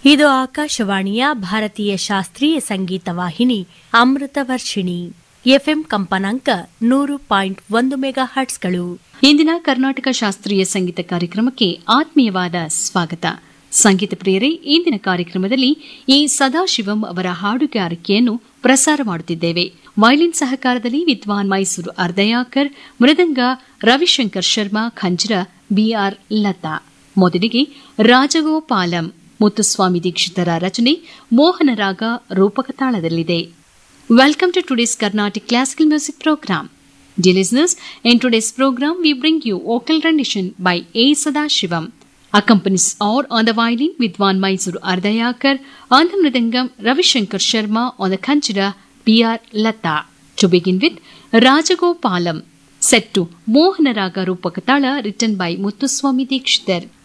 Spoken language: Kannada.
ಇದು ಆಕಾಶವಾಣಿಯ ಭಾರತೀಯ ಶಾಸ್ತ್ರೀಯ ಸಂಗೀತ ವಾಹಿನಿ ಅಮೃತ ವರ್ಷಿಣಿ ಎಫ್ಎಂ ಕಂಪನಾಂಕ ನೂರು ಪಾಯಿಂಟ್ ಒಂದು ಮೆಗಾ ಹರ್ಟ್ಸ್ಗಳು ಇಂದಿನ ಕರ್ನಾಟಕ ಶಾಸ್ತ್ರೀಯ ಸಂಗೀತ ಕಾರ್ಯಕ್ರಮಕ್ಕೆ ಆತ್ಮೀಯವಾದ ಸ್ವಾಗತ ಸಂಗೀತ ಪ್ರಿಯರೇ ಇಂದಿನ ಕಾರ್ಯಕ್ರಮದಲ್ಲಿ ಈ ಸದಾಶಿವಂ ಅವರ ಹಾಡುಗಾರಿಕೆಯನ್ನು ಪ್ರಸಾರ ಮಾಡುತ್ತಿದ್ದೇವೆ ವೈಲಿನ್ ಸಹಕಾರದಲ್ಲಿ ವಿದ್ವಾನ್ ಮೈಸೂರು ಅರ್ಧಯಾಕರ್ ಮೃದಂಗ ರವಿಶಂಕರ್ ಶರ್ಮಾ ಖಂಜ್ರ ಬಿಆರ್ ಲತಾ ಮೊದಲಿಗೆ ರಾಜಗೋಪಾಲಂ ಮುತ್ತುಸ್ವಾಮಿ ದೀಕ್ಷಿತರ ರಚನೆ ಮೋಹನ ರಾಗ ರೂಪಕ ತಾಳದಲ್ಲಿದೆ Welcome to today's Carnatic Classical Music Program. Dear listeners, in today's program we bring you vocal rendition by A. Sadashivam. Accompanies or on the violin Vidwan Mysuru Ardayakar, on the mridangam Ravishankar Sharma, on the kanchira P.R. Lata. To begin with, Rajagopalam, set to Mohanaraga Rupakatala written by Muthuswami Dikshitar.